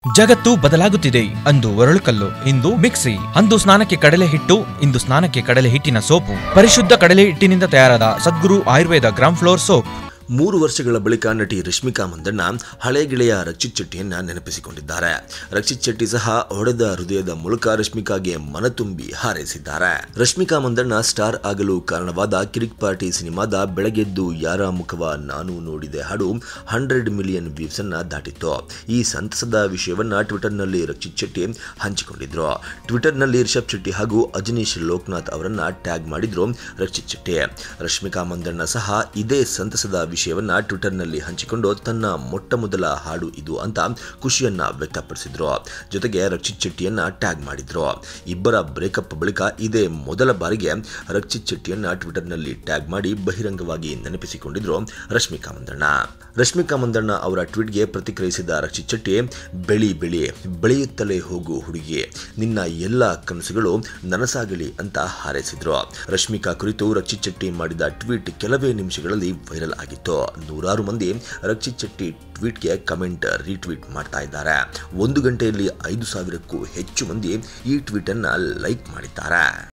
ಜಗತ್ತು ಬದಲಾಗುತ್ತಿದೆ ಅಂದು ಒರಳುಕಲ್ಲು ಇಂದು ಮಿಕ್ಸಿ ಅಂದು ಸ್ನಾನಕ್ಕೆ ಕಡಲೆ ಹಿಟ್ಟು ಇಂದು ಸ್ನಾನಕ್ಕೆ ಕಡಲೆ ಹಿಟ್ಟಿನ ಸೋಪು ಪರಿಶುದ್ಧ ಕಡಲೆ ಹಿಟ್ಟಿನಿಂದ ತಯಾರಾದ Sadguru Ayurveda gram flour soap ಮೂರು ವರ್ಷಗಳ ಬಳಿಕ ನಟಿ ರಶ್ಮಿಕಾ ಮಂದಣ್ಣ ಹಳೆ ಗೆಳೆಯ ರಕ್ಷಿತ್ ಶೆಟ್ಟಿಯನ್ನ ನೆನಪಿಸಿಕೊಂಡಿದ್ದಾರೆ ರಕ್ಷಿತ್ ಶೆಟ್ಟಿ ಸಹ ಹೊಡೆದ ಹೃದಯದ ಮೂಲಕ ರಶ್ಮಿಕಾಗೆ ಮನತುಂಬಿ ಹಾರೈಸಿದ್ದಾರೆ ರಶ್ಮಿಕಾ ಮಂದಣ್ಣ ಸ್ಟಾರ್ ಆಗಲು ಕಾರಣವಾದ ಕಿರಿಕ್ ಪಾರ್ಟಿ ಸಿನಿಮಾದ ಬೆಳಗೆದ್ದು ಯಾರ ಮುಖವ ನಾನು ನೋಡಿದೆ ಹಾಡು ಹಂಡ್ರೆಡ್ ಮಿಲಿಯನ್ ವ್ಯೂಸ್ ಅನ್ನ ದಾಟಿತ್ತು ಈ ಸಂತಸದ ವಿಷಯವನ್ನ ಟ್ವಿಟರ್ನಲ್ಲಿ ರಕ್ಷಿತ್ ಶೆಟ್ಟಿ ಹಂಚಿಕೊಂಡಿದ್ರು ಟ್ವಿಟರ್ನಲ್ಲಿ ರಿಷಬ್ ಶೆಟ್ಟಿ ಹಾಗೂ ಅಜನೀಶ್ ಲೋಕನಾಥ್ ಅವರನ್ನ ಟ್ಯಾಗ್ ಮಾಡಿದ್ರು ರಕ್ಷಿತ್ ಶೆಟ್ಟಿ ರಶ್ಮಿಕಾ ಮಂದಣ್ಣ ಸಹ ಇದೇ ಸಂತಸದ ವಿಷಯವನ್ನ ಟ್ವಿಟರ್ನಲ್ಲಿ ಹಂಚಿಕೊಂಡು ತನ್ನ ಮೊಟ್ಟ ಮೊದಲ ಹಾಡು ಇದು ಅಂತ ಖುಷಿಯನ್ನ ವ್ಯಕ್ತಪಡಿಸಿದ್ರು ಜೊತೆಗೆ ರಕ್ಷಿತ್ ಶೆಟ್ಟಿಯನ್ನ ಟ್ಯಾಗ್ ಮಾಡಿದ್ರು ಇಬ್ಬರ ಬ್ರೇಕಪ್ ಬಳಿಕ ಇದೇ ಮೊದಲ ಬಾರಿಗೆ ರಕ್ಷಿತ್ ಶೆಟ್ಟಿಯನ್ನ ಟ್ವಿಟರ್ನಲ್ಲಿ ಟ್ಯಾಗ್ ಮಾಡಿ ಬಹಿರಂಗವಾಗಿ ನೆನಪಿಸಿಕೊಂಡಿದ್ರು ರಶ್ಮಿಕಾ ಮಂದಣ್ಣ ರಶ್ಮಿಕಾ ಮಂದಣ್ಣ ಅವರ ಟ್ವೀಟ್ಗೆ ಪ್ರತಿಕ್ರಿಯಿಸಿದ ರಕ್ಷಿತ್ ಶೆಟ್ಟಿ ಬೆಳಿ ಬೆಳಿ ಬೆಳೆಯುತ್ತಲೇ ಹೋಗು ಹುಡುಗಿ ನಿನ್ನ ಎಲ್ಲ ಕನಸುಗಳು ನನಸಾಗಲಿ ಅಂತ ಹಾರೈಸಿದ್ರು ರಶ್ಮಿಕಾ ಕುರಿತು ರಕ್ಷಿತ್ ಶೆಟ್ಟಿ ಮಾಡಿದ ಟ್ವೀಟ್ ಕೆಲವೇ ನಿಮಿಷಗಳಲ್ಲಿ ವೈರಲ್ ಆಗಿತ್ತು ನೂರಾರು ಮಂದಿ ರಕ್ಷಿತ್ ಶೆಟ್ಟಿ ಟ್ವೀಟ್ಗೆ ಕಮೆಂಟ್ ರೀಟ್ವೀಟ್ ಮಾಡ್ತಾ ಇದ್ದಾರೆ ಒಂದು ಗಂಟೆಯಲ್ಲಿ ಐದು ಸಾವಿರಕ್ಕೂ ಹೆಚ್ಚು ಮಂದಿ ಈ ಟ್ವೀಟ್ ಅನ್ನ ಲೈಕ್ ಮಾಡಿದ್ದಾರೆ